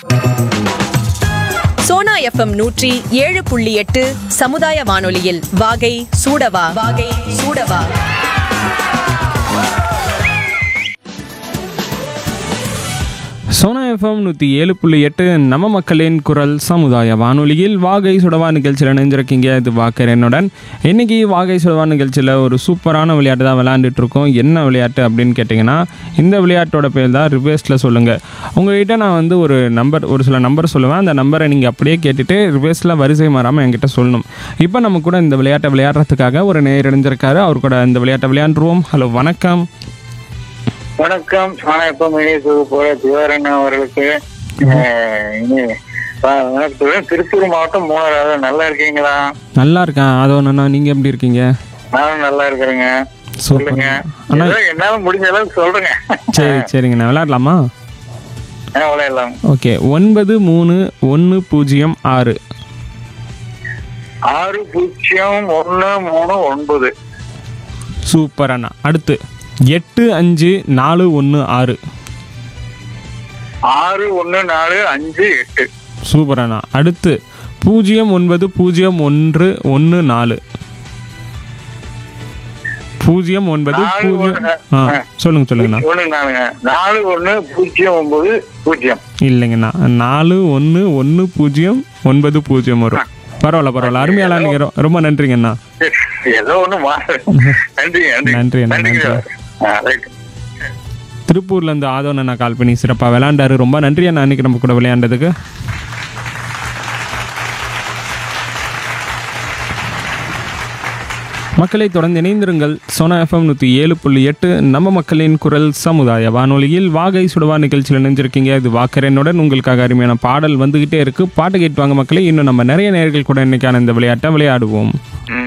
Sona FM நூற்றி ஏழு புள்ளி எட்டு சமுதாய வானொலியில் வாகை சூடவா வாகை சூடவா சோனா எஃப்எம் நூற்றி ஏழு புள்ளி எட்டு நம்ம மக்களின் குரல் சமுதாய வானொலியில் வாகை சுடவா நிகழ்ச்சியில் இணைஞ்சிருக்கீங்க இது வாக்கரனுடன் இன்னைக்கு வாகை சுடவா நிகழ்ச்சியில் ஒரு சூப்பரான விளையாட்டு தான் விளையாண்டுட்டு இருக்கோம் என்ன விளையாட்டு அப்படின்னு கேட்டிங்கன்னா இந்த விளையாட்டோட பேர் தான் ரிவர்ஸில் சொல்லுங்கள் உங்ககிட்ட நான் வந்து ஒரு நம்பர் ஒரு சில நம்பர் சொல்லுவேன் அந்த நம்பரை நீங்கள் அப்படியே கேட்டுட்டு ரிவர்ஸில் வரிசை மாறாமல் என்கிட்ட சொல்லணும் இப்போ நம்ம கூட இந்த விளையாட்டை விளையாடுறதுக்காக ஒரு நேர் இணைஞ்சிருக்காரு அவர் கூட இந்த விளையாட்டை விளையாண்டுருவோம் ஹலோ வணக்கம் வணக்கம் வணக்கம் இணையது போல திவாரன் அவர்களுக்கு அஹ், இனி வ- வணக்கத்துடன் திருப்பூர் மாவட்டம் மூணாவது நல்லா இருக்கீங்களா நல்லா இருக்கேன் அதோ அண்ணா நீங்கள் எப்படி இருக்கீங்க நானும் நல்லா இருக்கிறேங்க சூப்பர் சொல்லுங்க அண்ணா ஏதோ என்னால முடிஞ்ச அளவுக்கு சொல்றேங்க சரி சரிங்கண்ணா விளையாடலாமா அஹ், விளையாடலாம் ஓகே ஒன்பது மூணு ஒன்று பூஜ்ஜியம் ஆறு ஆறு பூஜ்ஜியம் ஒண்ணு மூணு ஒன்பது சூப்பர் அண்ணா அடுத்து எட்டு அஞ்சு நாலு ஒன்று ஆறு ஆறு ஒண்ணு நாலு அஞ்சு எட்டு சூப்பர் அண்ணா அடுத்து பூஜ்ஜியம் ஒன்பது பூஜ்ஜியம் ஒன்று ஒன்று நாலு பூஜ்ஜியம் ஒன்பது நாலு பூஜ்ஜியம் ஒன்று. ஆ சொல்லுங்க சொல்லுங்கண்ணா ஒண்ணு நாலுங்க நாலு ஒண்ணு பூஜ்ஜியம் ஒன்பது பூஜ்ஜியம் இல்லைங்கண்ணா நாலு ஒன்று ஒன்று பூஜ்ஜியம் ஒன்பது பூஜ்ஜியம் வரும் பரவாயில்ல பரவாயில்ல அருமையாளா நீங்கள் ரொம்ப நன்றிங்கண்ணா ஏதோ ஒண்ணு மாறு நன்றி நன்றி நன்றி, அண்ணா, நன்றிங்க நன்றி. ஆ, ரைட் திருப்பூர்லேருந்து ஆதவன் அண்ணா கால் பண்ணி சிறப்பாக விளையாண்டாரு ரொம்ப நன்றி அண்ணா அன்னைக்கு நம்ம கூட விளையாண்டதுக்கு மக்களை தொடர்ந்து இணைந்திருங்கள் சோனா எஃப்எம் நூற்றி ஏழு புள்ளி எட்டு நம்ம மக்களின் குரல் சமுதாய வானொலியில் வாகை சுடுவா நிகழ்ச்சியில் இணைஞ்சிருக்கீங்க இது வாக்கரனுடன் உங்களுக்காக அருமையான பாடல் வந்துகிட்டே இருக்கு பாட்டு கேட்டு வாங்க மக்களை இன்னும் நம்ம நிறைய நேர்கள் கூட இன்னைக்கான இந்த விளையாட்டை விளையாடுவோம் ம்